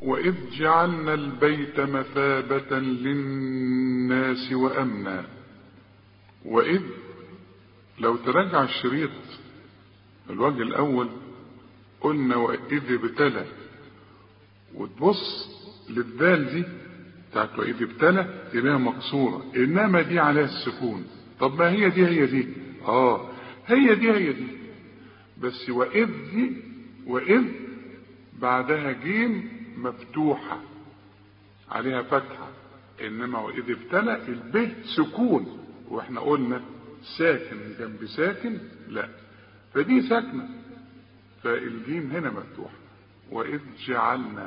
وإذ جعلنا البيت مثابة للناس وأمنا وإذ لو تراجع الشريط الوجه الأول قلنا وإذ ابتلى وتبص للذال دي بتاعت وإذ ابتلى تلاقيها مكسورة إنما دي عليها السكون طب ما هي دي هي دي آه هي دي هي دي بس وإذ دي وإذ بعدها جيم مفتوحة عليها فتحة إنما وإذ ابتلى الب سكون وإحنا قلنا ساكن جنب ساكن لا فدي ساكنة فالجيم هنا مفتوحة وإذ جعلنا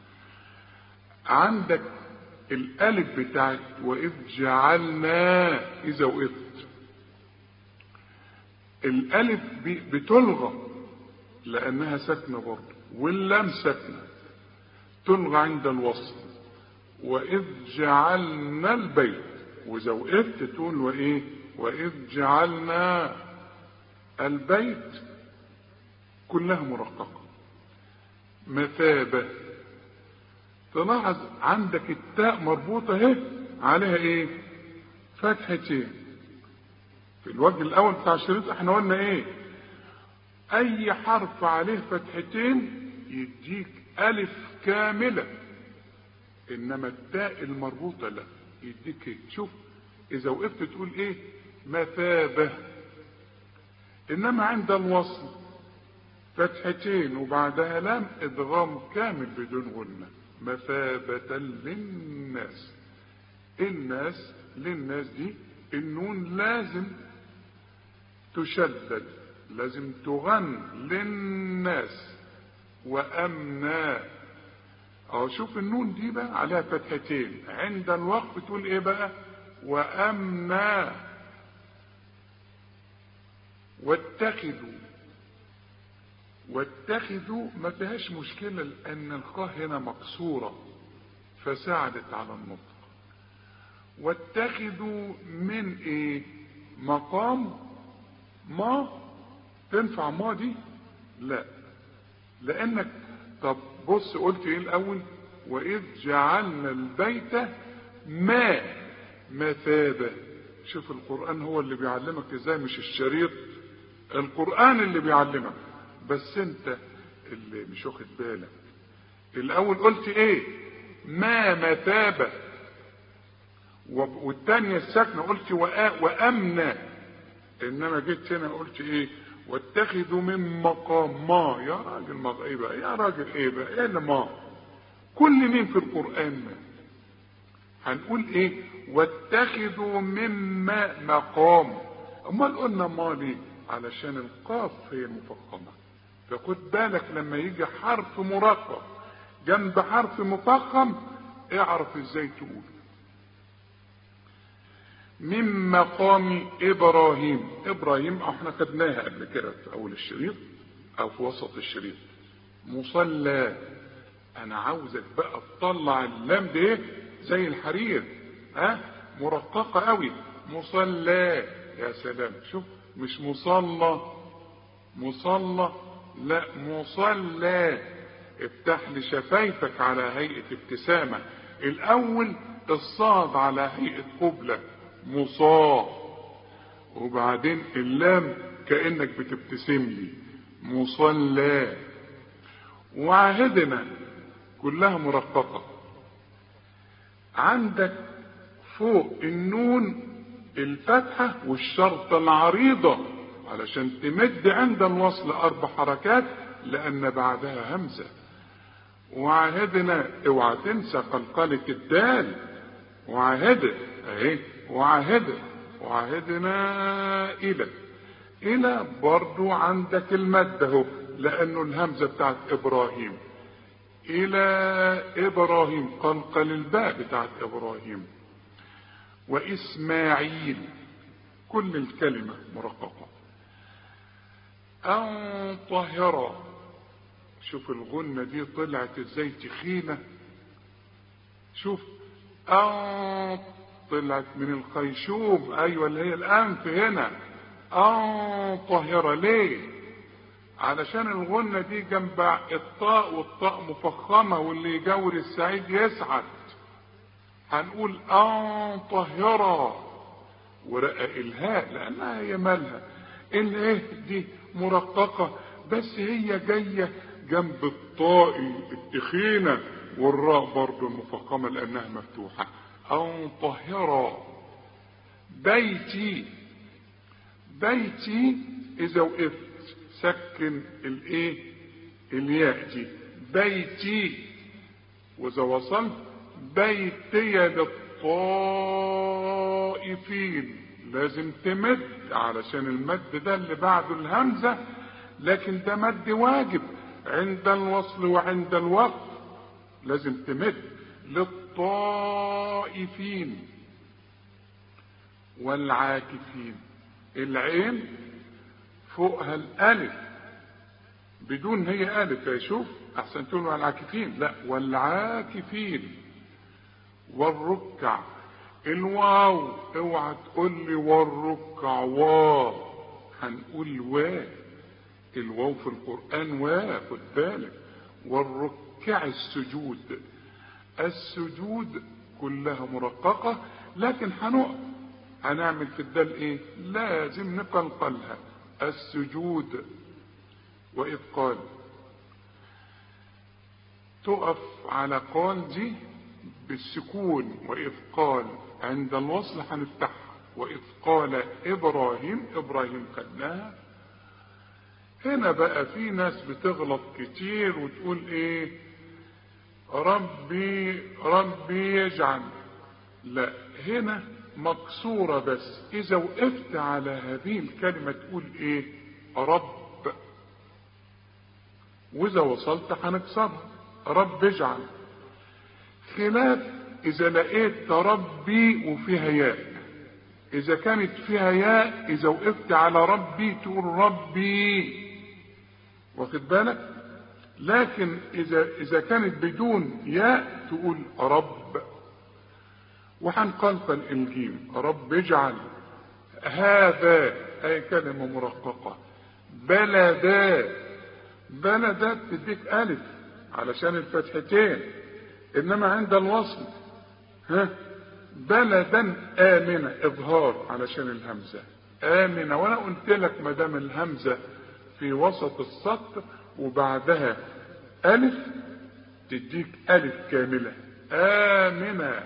عندك الألف بتاعت وإذ جعلنا إذا وقفت الألف بتلغى لأنها ساكنة برضه واللام ساكنة تلغى عند الوصل وإذ جعلنا البيت وإذا وقفت تقول وإيه وإذ جعلنا البيت كلها مرققة مثابة تلاحظ عندك التاء مربوطة اهي عليها ايه فتحتين في الوجه الاول بتاع الشريط احنا قلنا ايه اي حرف عليه فتحتين يديك الف كاملة انما التاء المربوطة لا يديك ايه شوف اذا وقفت تقول ايه مثابة انما عند الوصل فتحتين وبعدها لام ادغام كامل بدون غنة مثابة للناس الناس للناس دي النون لازم تشدد لازم تغن للناس وامنا اه شوف النون دي بقى عليها فتحتين عند الوقف تقول ايه بقى وامنا واتخذوا واتخذوا ما فيهاش مشكلة لأن الخاء هنا مكسورة فساعدت على النطق واتخذوا من ايه مقام ما تنفع ما دي لا لأنك طب بص قلت ايه الأول وإذ جعلنا البيت ما مثابة شوف القرآن هو اللي بيعلمك ازاي مش الشريط القرآن اللي بيعلمك بس انت اللي مش واخد بالك الاول قلت ايه ما مثابة والتانية الساكنة قلت وامنا انما جيت هنا قلت ايه واتخذوا من مقام ما يا راجل ما ايه بقى يا راجل ايه بقى ايه اللي ما كل مين في القرآن ما هنقول ايه واتخذوا من ما مقام امال قلنا ما ليه علشان القاف هي المفخمه فخد بالك لما يجي حرف مرقق جنب حرف مفخم اعرف ازاي تقول من مقام ابراهيم ابراهيم احنا خدناها قبل كده في اول الشريط او في وسط الشريط مصلى انا عاوزك بقى تطلع اللام دي زي الحرير ها مرققه قوي مصلى يا سلام شوف مش مصلى مصلى لا مصلى افتح لي شفايفك على هيئة ابتسامة الاول الصاد على هيئة قبلة مصا وبعدين اللام كأنك بتبتسم لي مصلى وعهدنا كلها مرققة عندك فوق النون الفتحة والشرطة العريضة علشان تمد عند الوصل أربع حركات لأن بعدها همزة وعهدنا اوعى تنسى قلقلة الدال وعهد اهي وعهد وعهدنا إلى إلى برضو عندك المد اهو لأنه الهمزة بتاعت إبراهيم إلى إبراهيم قلقل الباء بتاعت إبراهيم وإسماعيل كل الكلمة مرققة أن طهر شوف الغنة دي طلعت ازاي تخينة شوف أن طلعت من الخيشوم أيوة اللي هي الأنف هنا أن طهر ليه علشان الغنة دي جنب الطاء والطاء مفخمة واللي يجور السعيد يسعد هنقول ان طهرا ورقق الهاء لانها هي مالها الايه دي مرققة بس هي جاية جنب الطاء التخينة والراء برضو المفخمة لانها مفتوحة ان طهرا بيتي بيتي اذا وقفت سكن الايه الياء دي بيتي واذا وصلت بيتي للطائفين لازم تمد علشان المد ده اللي بعده الهمزة لكن ده مد واجب عند الوصل وعند الوقف لازم تمد للطائفين والعاكفين العين فوقها الالف بدون هي الف شوف احسن تقولوا العاكفين لا والعاكفين والركع الواو اوعى تقول لي والركع واو هنقول وا الواو في القران وا خد بالك والركع السجود السجود كلها مرققه لكن هنقف هنعمل في الدال ايه لازم نقلقلها السجود وإذ قال تقف على قال دي بالسكون وإذ قال عند الوصل هنفتحها وإذ قال إبراهيم إبراهيم خدناها هنا بقى في ناس بتغلط كتير وتقول إيه ربي ربي يجعل لا هنا مكسورة بس إذا وقفت على هذه الكلمة تقول إيه رب وإذا وصلت هنكسرها رب اجعل خلاف إذا لقيت ربي وفيها ياء إذا كانت فيها ياء إذا وقفت على ربي تقول ربي واخد بالك لكن إذا إذا كانت بدون ياء تقول رب وهنقلقل الجيم رب اجعل هذا أي كلمة مرققة بلدا بلدا تديك ألف علشان الفتحتين إنما عند الوصل ها بلدا آمنة إظهار علشان الهمزة آمنة وأنا قلت لك ما دام الهمزة في وسط السطر وبعدها ألف تديك ألف كاملة آمنة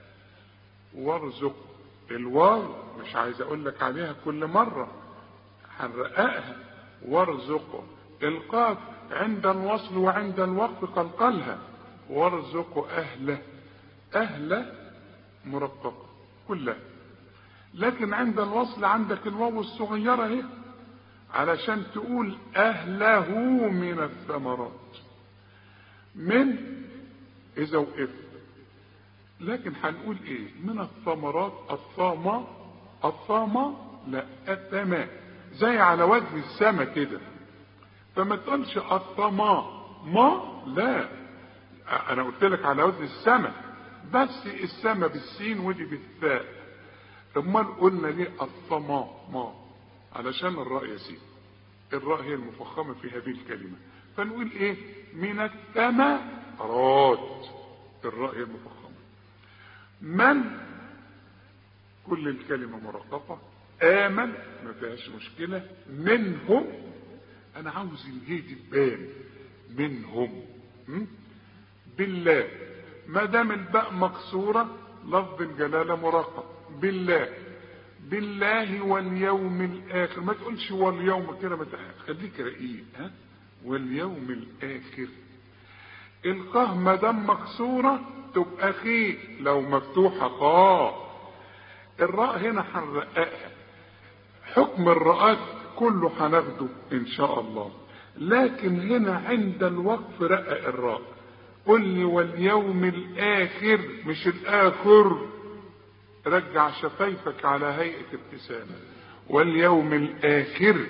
وارزق الواو مش عايز اقول لك عليها كل مرة هنرققها وارزق القاف عند الوصل وعند الوقف قلقلها وارزق اهله اهله مرققة كلها لكن عند الوصل عندك الواو الصغيرة اهي علشان تقول اهله من الثمرات من اذا وقفت لكن هنقول ايه من الثمرات الثامة الثامة لا الثماء زي على وزن السما كده فما تقولش الثما ما لا انا قلت لك على وزن السما بس السما بالسين ودي بالثاء امال قلنا ليه الثما ما علشان الراء يا سيدي الراء هي المفخمه في هذه الكلمه فنقول ايه من الثمرات الراء هي المفخمه من كل الكلمة مرققة آمن ما فيهاش مشكلة منهم أنا عاوز الهي دي تبان منهم م? بالله ما دام الباء مكسورة لفظ الجلالة مرقق بالله بالله واليوم الآخر ما تقولش واليوم كده ما خليك رقيق ها واليوم الآخر القاه ما دام مكسوره تبقى خي لو مفتوحة خاء الراء هنا هنرققها حكم الراءات كله هناخده ان شاء الله لكن هنا عند الوقف رقق الراء قل لي واليوم الاخر مش الاخر رجع شفايفك على هيئة ابتسامة واليوم الاخر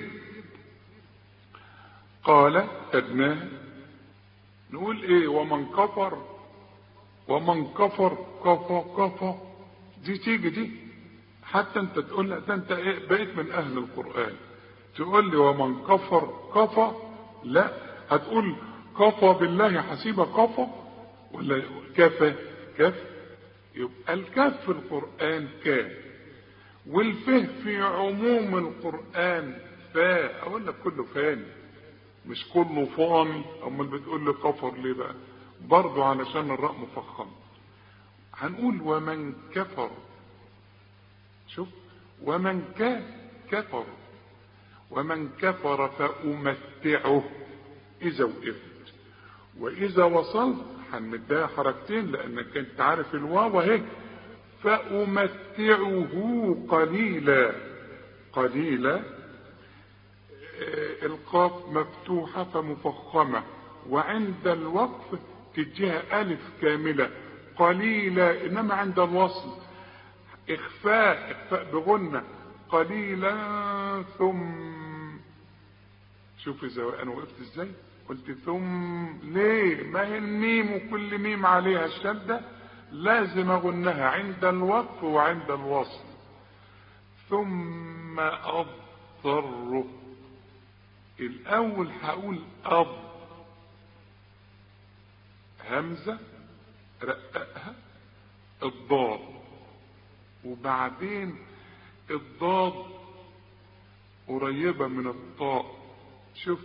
قال أدناه نقول ايه ومن كفر ومن كفر كفى كفى دي تيجي دي حتى انت تقول ده انت ايه بقيت من اهل القرآن تقول لي ومن كفر كفى لا هتقول كفى بالله حسيبة كفى ولا كفى كف يبقى الكف في القرآن كان والفه في عموم القرآن فا اقول لك كله فاني مش كله فاني امال بتقول لي كفر ليه بقى برضه علشان الراء مفخم هنقول ومن كفر شوف ومن كان كفر ومن كفر فأمتعه إذا وقفت وإذا وصلت هنمدها حركتين لأنك أنت عارف الواو أهي فأمتعه قليلا قليلا آه، القاف مفتوحة فمفخمة وعند الوقف تديها ألف كاملة قليلا إنما عند الوصل إخفاء إخفاء بغنة قليلا ثم شوف إذا أنا وقفت إزاي قلت ثم ليه ما هي الميم وكل ميم عليها الشدة لازم أغنها عند الوقف وعند الوصل ثم أضطره الأول هقول أض همزة رققها الضاد وبعدين الضاد قريبة من الطاء شوف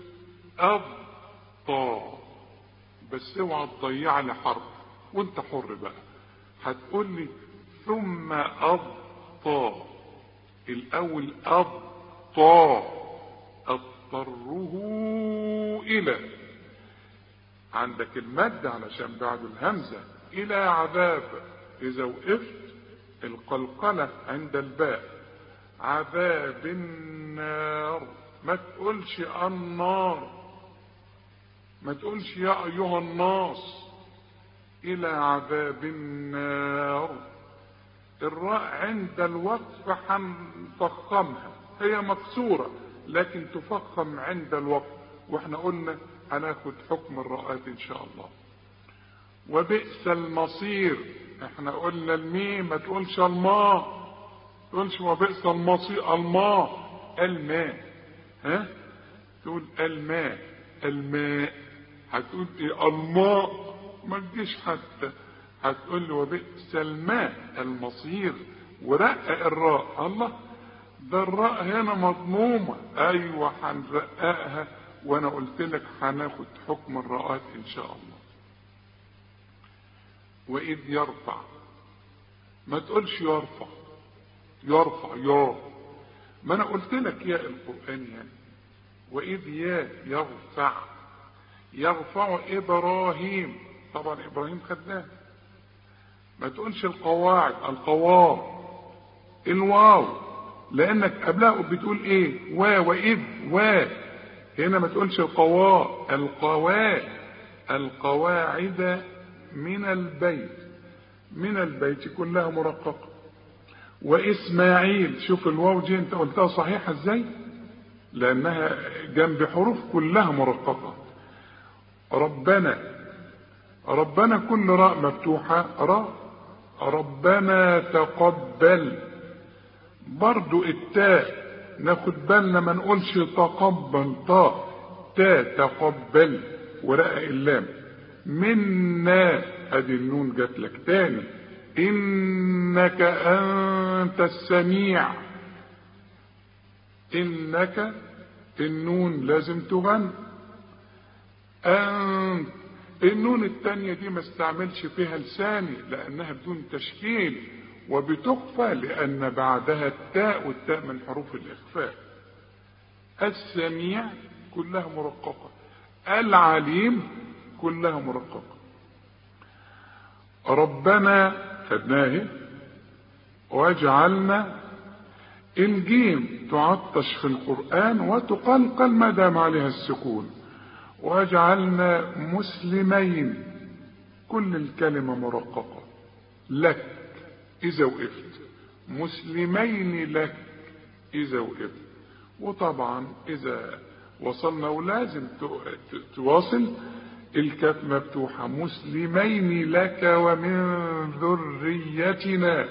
الطاء بس اوعى تضيع لي حرف وانت حر بقى هتقول لي ثم الطاء الاول الطاء اضطره الى عندك المد علشان بعد الهمزة الى عذاب اذا وقفت القلقلة عند الباء عذاب النار ما تقولش النار ما تقولش يا ايها الناس الى عذاب النار الراء عند الوقف هنفخمها هي مكسورة لكن تفخم عند الوقف واحنا قلنا هناخد حكم الراءات ان شاء الله وبئس المصير احنا قلنا الميم ما تقولش الماء تقولش وبئس المصير الماء الماء ها تقول الماء الماء هتقول ايه الماء ما تجيش حتى هتقول لي وبئس الماء المصير ورقق الراء الله ده الراء هنا مضمومة ايوه هنرققها وانا قلت لك هناخد حكم الراءات ان شاء الله واذ يرفع ما تقولش يرفع يرفع يا ما انا قلت لك يا القرآن يعني واذ يا يرفع يرفع ابراهيم طبعا ابراهيم خدناه ما تقولش القواعد القواعد الواو لانك قبلها بتقول ايه وا واذ وا هنا ما تقولش القواء القواء القواعد من البيت من البيت كلها مرققة وإسماعيل شوف الواو دي انت قلتها صحيحة ازاي لأنها جنب حروف كلها مرققة ربنا ربنا كل راء مفتوحة راء ربنا تقبل برضو التاء ناخد بالنا ما نقولش تقبل طاء تا تقبل ورقق اللام منا ادي النون جات لك تاني انك انت السميع انك النون لازم تغن انت النون التانية دي ما استعملش فيها لساني لانها بدون تشكيل وبتخفى لان بعدها التاء والتاء من حروف الاخفاء السميع كلها مرققة العليم كلها مرققة ربنا خدناه واجعلنا الجيم تعطش في القرآن وتقلقل ما دام عليها السكون واجعلنا مسلمين كل الكلمة مرققة لك إذا وقفت مسلمين لك إذا وقفت وطبعا إذا وصلنا ولازم تواصل الكاف مفتوحة مسلمين لك ومن ذريتنا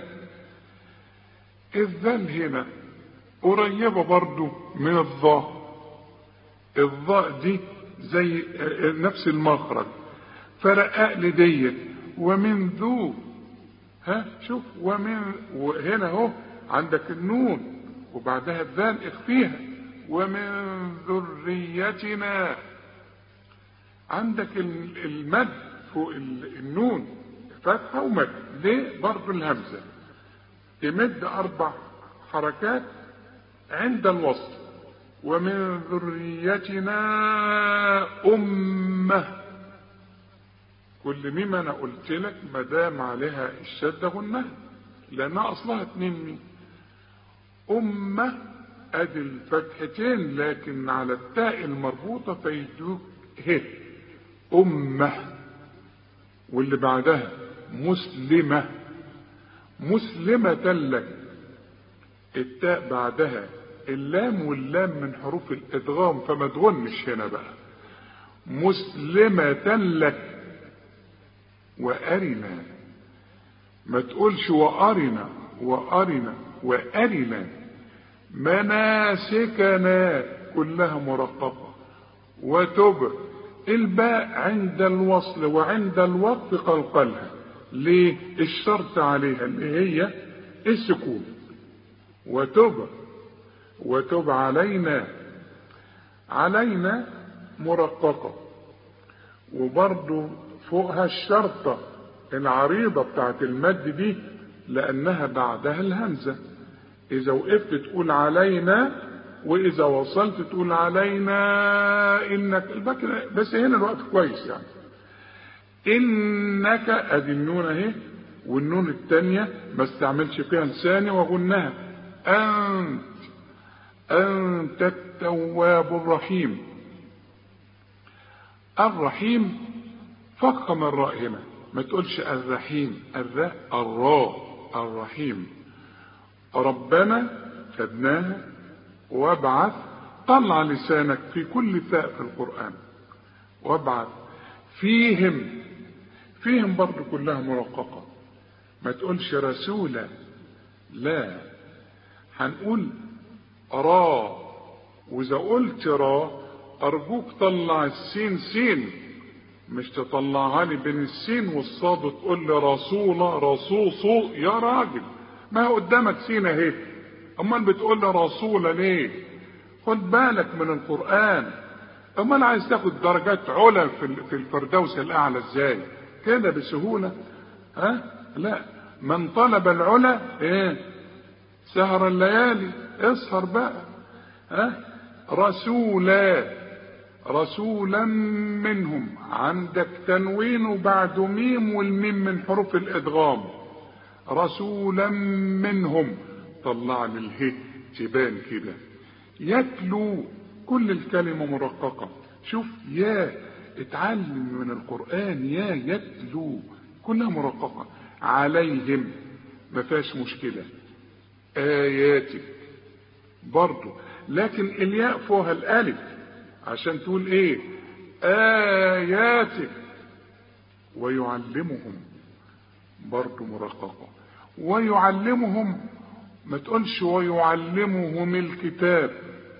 الذل هنا قريبة برضو من الظاء الظاء دي زي نفس المخرج فرقق لي ديت ومن ذو ها شوف ومن وهنا اهو عندك النون وبعدها الذال اخفيها ومن ذريتنا عندك المد فوق النون فتحة ومد ليه برضو الهمزة تمد أربع حركات عند الوصل ومن ذريتنا أمة كل ميم أنا قلت لك ما دام عليها الشدة غنها لأنها أصلها اتنين ميم أمة أدي الفتحتين لكن على التاء المربوطة فيدوك ه أمة واللي بعدها مسلمة مسلمة لك التاء بعدها اللام واللام من حروف الادغام فما تغنش هنا بقى مسلمة لك وأرنا ما تقولش وأرنا وأرنا وأرنا مناسكنا كلها مرققة وتب الباء عند الوصل وعند الوقف قلقلها ليه الشرط عليها اللي هي السكون وتب وتب علينا علينا مرققة وبرضو فوقها الشرطة العريضة بتاعت المد دي لأنها بعدها الهمزة إذا وقفت تقول علينا وإذا وصلت تقول علينا إنك بس هنا الوقت كويس يعني إنك أدي النون أهي والنون التانية ما استعملش فيها لساني وغنها أنت أنت التواب الرحيم الرحيم فخم الراء هنا ما تقولش الرحيم الراء الراء الرحيم ربنا خدناها وابعث طلع لسانك في كل ثاء في القرآن وابعث فيهم فيهم برضو كلها مرققة ما تقولش رسولا لا هنقول را واذا قلت را ارجوك طلع السين سين مش تطلعها لي بين السين والصاد وتقول لي رسولة رصوصو يا راجل ما قدامك سين اهي امال بتقول لي رسولة ليه خد بالك من القرآن امال عايز تاخد درجات علا في الفردوس الاعلى ازاي كده بسهولة ها لا من طلب العلا ايه سهر الليالي اسهر بقى ها رسولا رسولا منهم عندك تنوين وبعده ميم والميم من حروف الادغام رسولا منهم طلع لي اله تبان كده يتلو كل الكلمة مرققة شوف يا اتعلم من القرآن يا يتلو كلها مرققة عليهم ما فيهاش مشكلة آياتك برضو لكن الياء فوقها الألف عشان تقول ايه آياتك ويعلمهم برضو مرققة ويعلمهم ما تقولش ويعلمهم الكتاب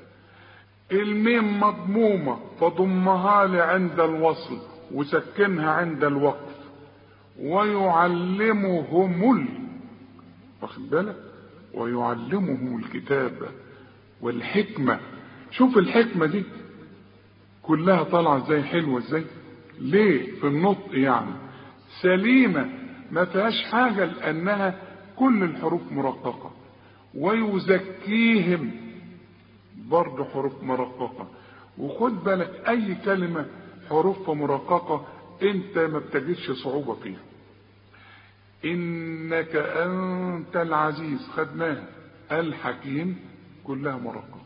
الميم مضمومة فضمها لي عند الوصل وسكنها عند الوقف ويعلمهم ال واخد بالك ويعلمهم الكتاب والحكمة شوف الحكمة دي كلها طالعة ازاي حلوة ازاي ليه في النطق يعني سليمة ما فيهاش حاجة لأنها كل الحروف مرققة ويزكيهم برضه حروف مرققة وخد بالك أي كلمة حروفها مرققة أنت ما بتجدش صعوبة فيها إنك أنت العزيز خدناها الحكيم كلها مرققة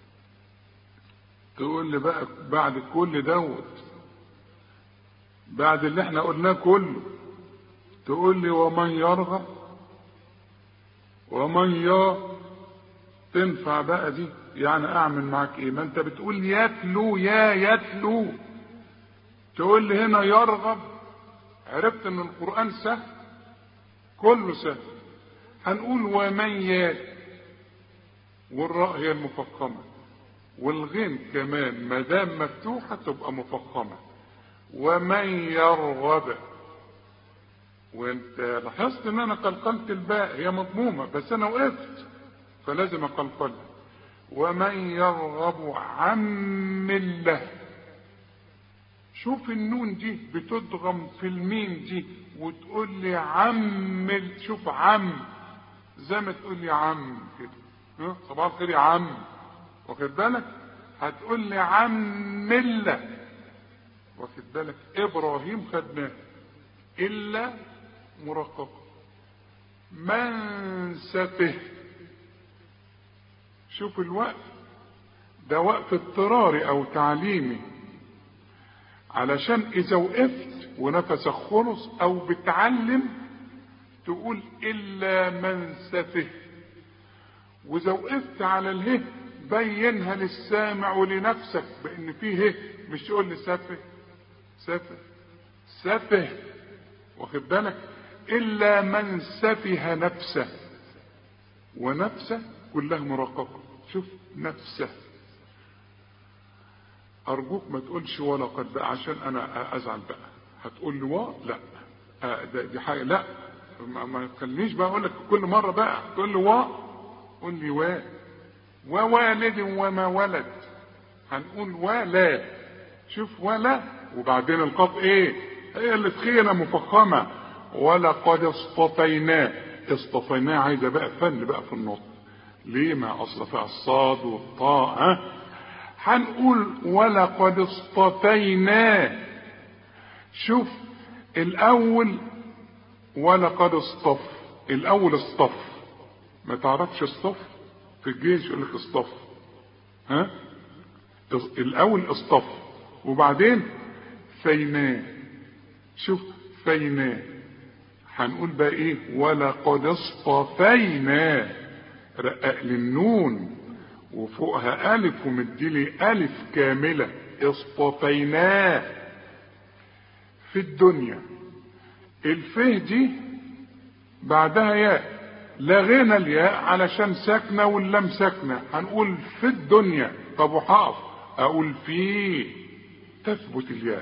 تقول لي بقى بعد كل دوت بعد اللي احنا قلناه كله تقول لي ومن يرغب ومن يا تنفع بقى دي يعني اعمل معاك ايه ما انت بتقول يتلو يا يتلو تقول لي هنا يرغب عرفت ان القرآن سهل كله سهل هنقول ومن يا والراء هي المفخمة والغين كمان ما دام مفتوحة تبقى مفخمة ومن يرغب وانت لاحظت ان انا قلقلت الباء هي مضمومة بس انا وقفت فلازم اقلقلها ومن يرغب عن مله شوف النون دي بتدغم في الميم دي وتقول لي عم شوف عم زي ما تقول لي عم كده ها؟ صباح الخير يا عم واخد بالك هتقول لي عم مله واخد بالك ابراهيم خدناه الا مرققه من سفه شوف الوقف ده وقف اضطراري او تعليمي علشان اذا وقفت ونفسك خلص او بتعلم تقول الا من سفه واذا وقفت على اله بينها للسامع ولنفسك بان فيه مش تقول لي سفه سفه سفه واخد بالك الا من سفه نفسه ونفسه كلها مرققه شوف نفسه ارجوك ما تقولش ولا قد بقى عشان انا ازعل بقى هتقول لي وا لا آه ده دي حاجه لا ما, ما تخلينيش بقى اقول لك كل مره بقى تقول لي وا قول لي وا ووالد وما ولد هنقول ولا شوف ولا وبعدين القاف ايه هي اللي تخينه مفخمه ولقد اصطفيناه اصطفيناه عايزه بقى فن بقى في النطق ليه ما اصل فيها الصاد والطاء ها هنقول ولقد اصطفيناه شوف الاول ولقد اصطف الاول اصطف ما تعرفش اصطف في الجيش يقول لك اصطف ها الاول اصطف وبعدين فيناه شوف فيناه هنقول بقى ايه ولقد اصطفيناه رقق للنون وفوقها ألف ومديلي ألف كاملة اصطفيناه في الدنيا الفه دي بعدها ياء لغينا الياء علشان ساكنة واللام ساكنة هنقول في الدنيا طب وحقف أقول في تثبت الياء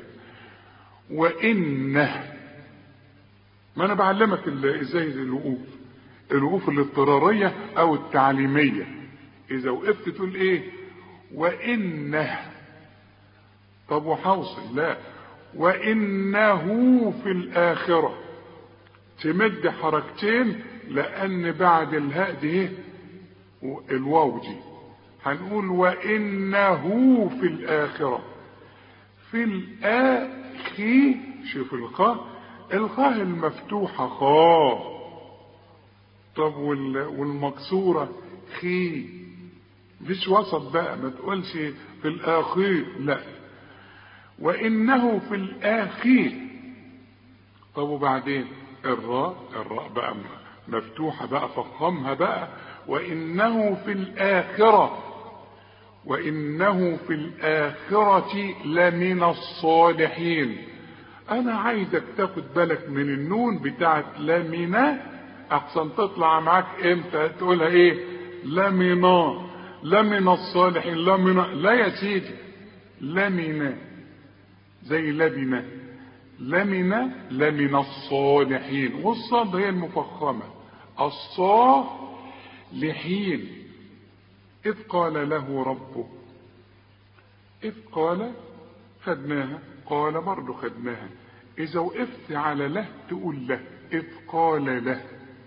وإنه ما أنا بعلمك ازاي الوقوف الوقوف الاضطرارية أو التعليمية اذا وقفت تقول ايه وانه طب وحوصل لا وانه في الاخرة تمد حركتين لان بعد الهاء دي الواو دي هنقول وانه في الاخرة في الاخي شوف الخاء الخاء المفتوحة خاء طب والمكسورة خي مفيش وسط بقى ما تقولش في الاخير لا وانه في الاخير طب وبعدين الراء الراء بقى مفتوحه بقى فخمها بقى وانه في الاخره وانه في الاخره لمن الصالحين انا عايزك تاخد بالك من النون بتاعت لمن احسن تطلع معاك امتى تقولها ايه لمنا لمن الصالحين لمن لا يا سيدي لمن زي لبن لمن لمن الصالحين والصاد هي المفخمة الصالحين إذ قال له ربه إذ قال خدناها قال برضه خدناها إذا وقفت على له تقول له إذ قال له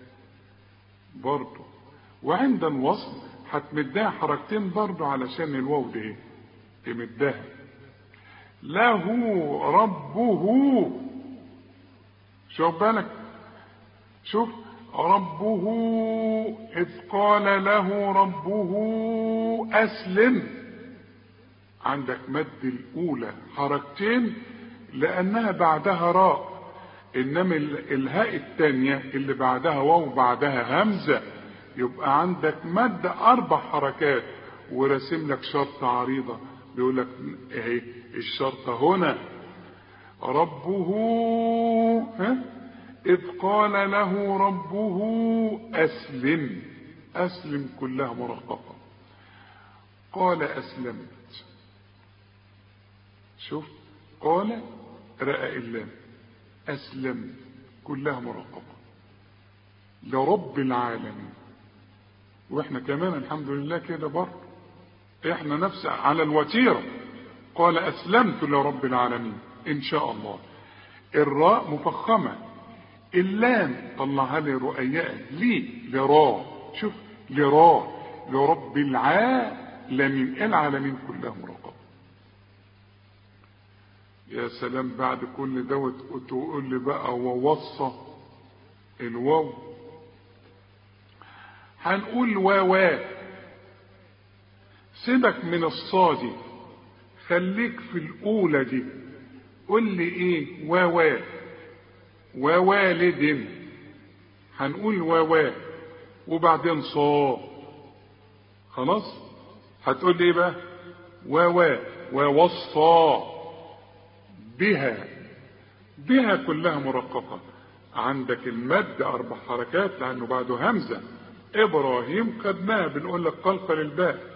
برضه وعند الوصل هتمدها حركتين برضه علشان الواو دي تمدها له ربه شوف بالك شوف ربه إذ قال له ربه أسلم عندك مد الأولى حركتين لأنها بعدها راء إنما الهاء الثانية اللي بعدها واو بعدها همزة يبقى عندك مد أربع حركات وراسم لك شرطة عريضة بيقول لك اهي الشرطة هنا ربه ها إذ قال له ربه أسلم أسلم كلها مرققة قال أسلمت شوف قال رأى اللام أسلمت كلها مرقبة لرب العالمين واحنا كمان الحمد لله كده برضه احنا نفس على الوتيرة قال اسلمت لرب العالمين ان شاء الله الراء مفخمة اللام طلعها لي رؤياء لي لرا شوف لرا لرب العالمين العالمين كلها مرقبة يا سلام بعد كل دوت تقول لي بقى ووصى الواو هنقول واوا سيبك من الصادي خليك في الاولى دي قول لي ايه واوا ووالد هنقول واوا وبعدين صا خلاص هتقول لي ايه بقى واوا ووصى بها بها كلها مرققة عندك المد اربع حركات لانه بعده همزة ابراهيم خدناها بنقول لك قلقل الباء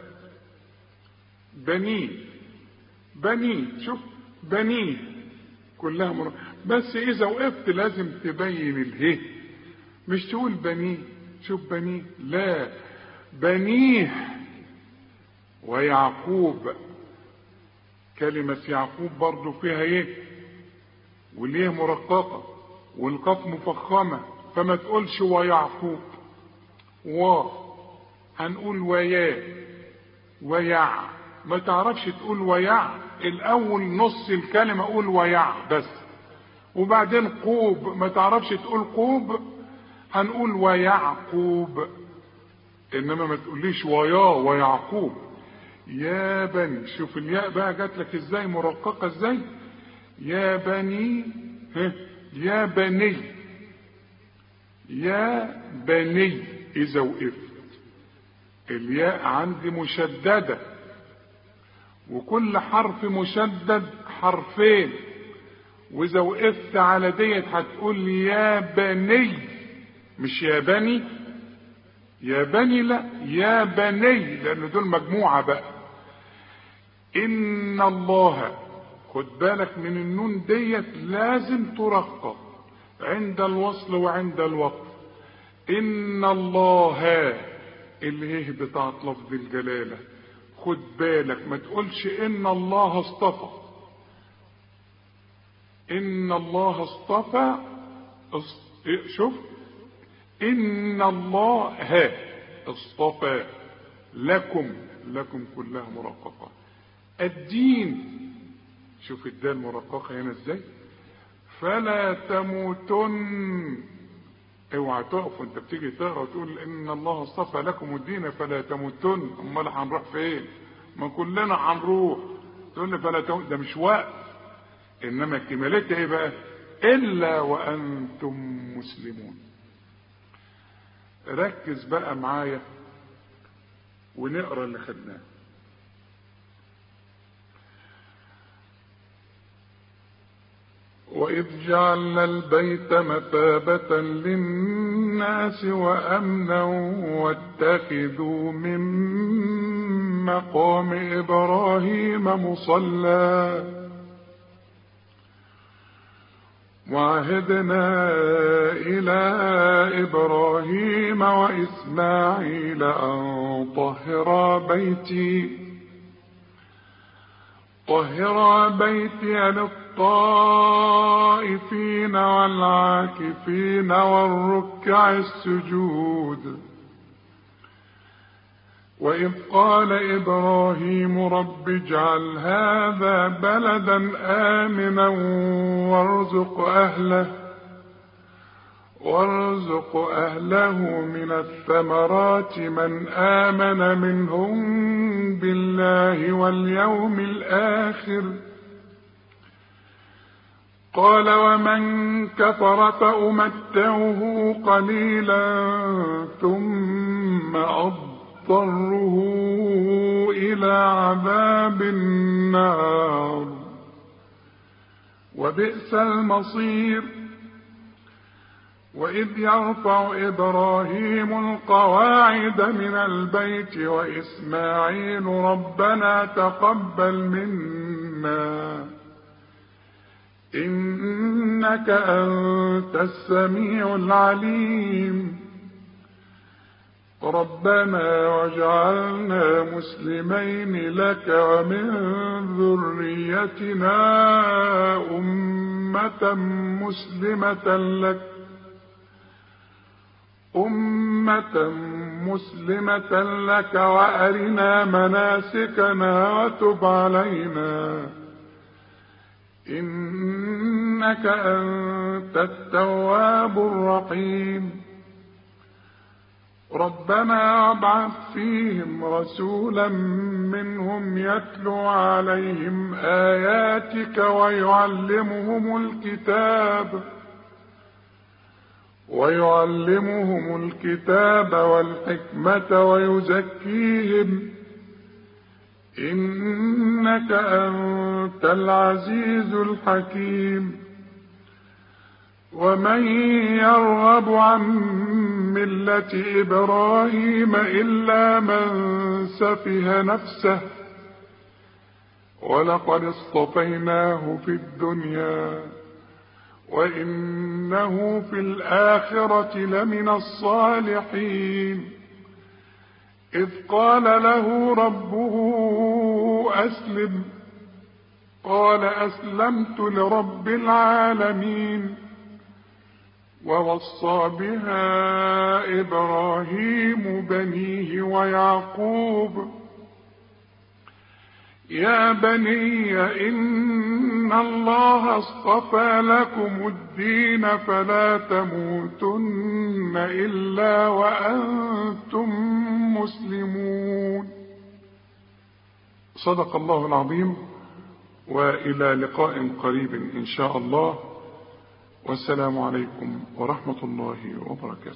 بنيه بنيه شوف بنيه كلها مر... بس اذا وقفت لازم تبين اله مش تقول بنيه شوف بنيه لا بنيه ويعقوب كلمة يعقوب برضو فيها ايه وليه مرققة والقاف مفخمة فما تقولش ويعقوب و هنقول ويا ويع ما تعرفش تقول ويع الاول نص الكلمة قول ويع بس وبعدين قوب ما تعرفش تقول قوب هنقول ويعقوب انما ما تقوليش ويا ويعقوب يا بني شوف الياء بقى جات لك ازاي مرققة ازاي يا بني ها يا بني يا بني اذا وقفت الياء عندي مشددة وكل حرف مشدد حرفين واذا وقفت على ديت هتقول يا بني مش يا بني يا بني لا يا بني لان دول مجموعة بقى ان الله خد بالك من النون ديت لازم ترقق عند الوصل وعند الوقف ان الله اللي هي بتاعت لفظ الجلالة خد بالك ما تقولش ان الله اصطفى ان الله اصطفى شوف ان الله اصطفى لكم لكم كلها مرققة الدين شوف الدال مرققة هنا ازاي فلا تموتن اوعى تقف وانت بتيجي تقرا وتقول ان الله اصطفى لكم الدين فلا تموتن امال هنروح فين ما كلنا هنروح تقول لي فلا تموت ده مش وقت انما كمالتها ايه بقى الا وانتم مسلمون ركز بقى معايا ونقرا اللي خدناه وإذ جعلنا البيت مثابة للناس وأمنا واتخذوا من مقام إبراهيم مصلى وعهدنا إلى إبراهيم وإسماعيل أن طهرا بيتي طهرا بيتي للطائفين والعاكفين والركع السجود وإذ قال إبراهيم رب اجعل هذا بلدا آمنا وارزق أهله وارزق أهله من الثمرات من آمن منهم بالله واليوم الآخر قال ومن كفر فأمتعه قليلا ثم أضطره إلى عذاب النار وبئس المصير وإذ يرفع إبراهيم القواعد من البيت وإسماعيل ربنا تقبل منا إنك أنت السميع العليم ربنا واجعلنا مسلمين لك ومن ذريتنا أمة مسلمة لك أمة مسلمة لك وأرنا مناسكنا وتب علينا إنك أنت التواب الرحيم ربنا ابعث فيهم رسولا منهم يتلو عليهم آياتك ويعلمهم الكتاب ويعلمهم الكتاب والحكمة ويزكيهم إنك أنت العزيز الحكيم ومن يرغب عن ملة إبراهيم إلا من سفه نفسه ولقد اصطفيناه في الدنيا وإنه في الآخرة لمن الصالحين إذ قال له ربه أسلم قال أسلمت لرب العالمين ووصى بها إبراهيم بنيه ويعقوب يا بني إن الله اصطفى لكم الدين فلا تموتن إلا وأنتم مسلمون صدق الله العظيم وإلى لقاء قريب إن شاء الله والسلام عليكم ورحمة الله وبركاته